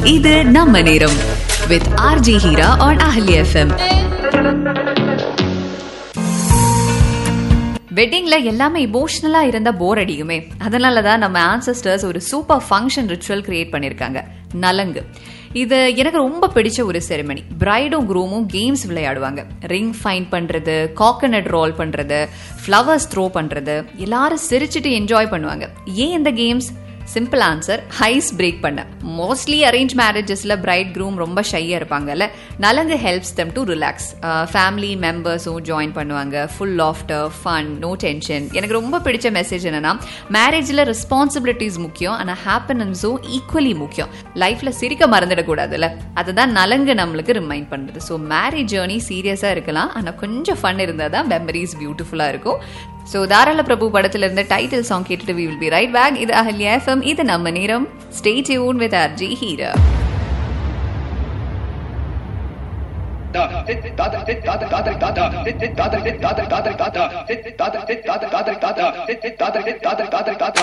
இது நம்ம நேரம் with RJ Heera on Ahalya FM வெட்டிங்ல எல்லாமே இமோஷனலா இருந்தா போர் அடிக்குமே அதனால தான் நம்ம ஆன்சஸ்டர்ஸ் ஒரு சூப்பர் ஃபங்க்ஷன் ரிச்சுவல் கிரியேட் பண்ணிருக்காங்க நலங்கு இது எனக்கு ரொம்ப பிடிச்ச ஒரு செரிமனி பிரைடும் குரூமும் கேம்ஸ் விளையாடுவாங்க ரிங் ஃபைன் பண்றது காக்கனட் ரோல் பண்றது ஃப்ளவர்ஸ் த்ரோ பண்றது எல்லாரும் சிரிச்சிட்டு என்ஜாய் பண்ணுவாங்க ஏன் இந்த games simple answer ice break பண்ண மோஸ்ட்லி அரேஞ்ச் மேரேஜஸ்ல பிரைட் க்ரூம் ரொம்ப ஷையா இருப்பாங்கல்ல nalangu helps them to relax family மெம்பர்ஸும் ஜாயின் பண்ணுவாங்க full after fun no tension எனக்கு ரொம்ப பிடிச்ச மெசேஜ் என்னன்னா மேரேஜ்ல ரெஸ்பான்சிபிலிட்டிஸ் முக்கியம் ஆனால் ஹாப்பினஸும் ஈக்குவலி முக்கியம் லைஃப்ல சிரிக்க மறந்துடக்கூடாதுல்ல அதுதான் நலங்கு நம்மளுக்கு ரிமைண்ட் பண்ணுறது ஸோ மேரேஜ் ஜேர்னி சீரியஸாக இருக்கலாம் ஆனால் கொஞ்சம் ஃபன் இருந்தால் தான் மெமரிஸ் பியூட்டிஃபுல்லாக இருக்கும் ஸோ தாராள பிரபு படத்துல இருந்த டைட்டில் சாங் கேட்டுட்டு we will be right back இது அஹல்யா எஃப்எம் இது நம்ம நேரம் stay tune with RJ Heera da